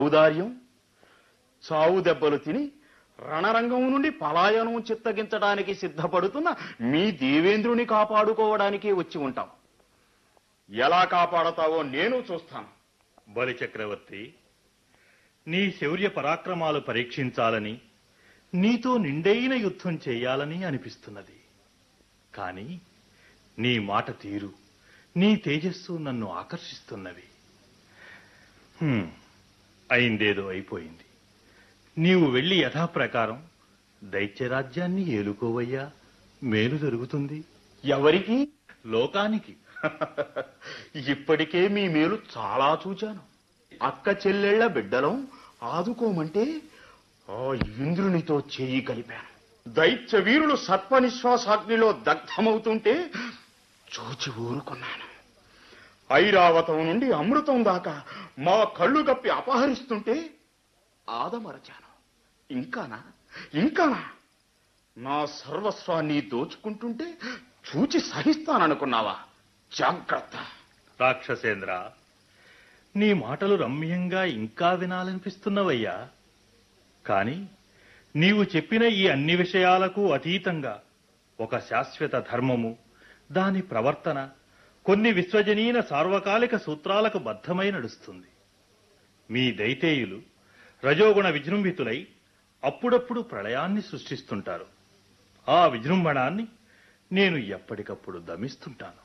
ఔదార్యం చావు దెబ్బలు తిని రణరంగం నుండి పలాయనం చిత్తగించడానికి సిద్ధపడుతున్న మీ దేవేంద్రుని కాపాడుకోవడానికి వచ్చి ఉంటాం ఎలా కాపాడతావో నేను చూస్తాను బలి చక్రవర్తి నీ శౌర్య పరాక్రమాలు పరీక్షించాలని నీతో నిండైన యుద్ధం చేయాలని అనిపిస్తున్నది కాని నీ మాట తీరు నీ తేజస్సు నన్ను ఆకర్షిస్తున్నవి హ్మ్, అయిందేదో అయిపోయింది నీవు వెళ్ళి యథాప్రకారం దైత్యరాజ్యాన్ని ఏలుకోవయ్యా మేలు జరుగుతుంది ఎవరికి లోకానికి ఇప్పటికే మీ మేలు చాలా చూచాను అక్క చెల్లెళ్ల బిడ్డలం ఆదుకోమంటే ఆ ఇంద్రునితో చేయి కలిపాను దైత్య వీరులు సర్పనిశ్వాసాగ్నిలో దగ్ధమవుతుంటే చూచి ఊరుకున్నాను ఐరావతం నుండి అమృతం దాకా మా కళ్ళు గప్పి అపహరిస్తుంటే ఆదమరచాను ఇంకానా ఇంకానా నా సర్వస్వాన్ని దోచుకుంటుంటే చూచి సహిస్తాననుకున్నావా జాగ్రత్త రాక్షసేంద్ర నీ మాటలు రమ్యంగా ఇంకా వినాలనిపిస్తున్నవయ్యా కాని నీవు చెప్పిన ఈ అన్ని విషయాలకు అతీతంగా ఒక శాశ్వత ధర్మము దాని ప్రవర్తన కొన్ని విశ్వజనీన సార్వకాలిక సూత్రాలకు బద్ధమై నడుస్తుంది మీ దైతేయులు రజోగుణ విజృంభితులై అప్పుడప్పుడు ప్రళయాన్ని సృష్టిస్తుంటారు ఆ విజృంభణాన్ని నేను ఎప్పటికప్పుడు దమిస్తుంటాను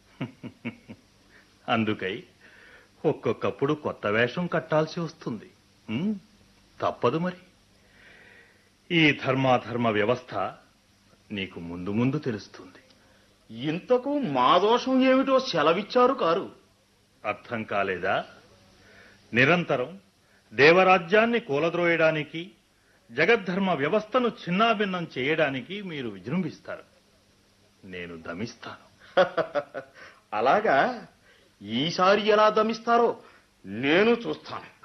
అందుకై ఒక్కొక్కప్పుడు కొత్త వేషం కట్టాల్సి వస్తుంది ఉమ్, తప్పదు మరి ఈ ధర్మాధర్మ వ్యవస్థ నీకు ముందు ముందు తెలుస్తుంది ఇంతకు మా దోషం ఏమిటో సెలవిచ్చారు కారు అర్థం కాలేదా నిరంతరం దేవరాజ్యాన్ని కూలద్రోయడానికి జగద్ధర్మ వ్యవస్థను చిన్నాభిన్నం చేయడానికి మీరు విజృంభిస్తారు నేను దమిస్తాను అలాగా ఈసారి ఎలా దమిస్తారో నేను చూస్తాను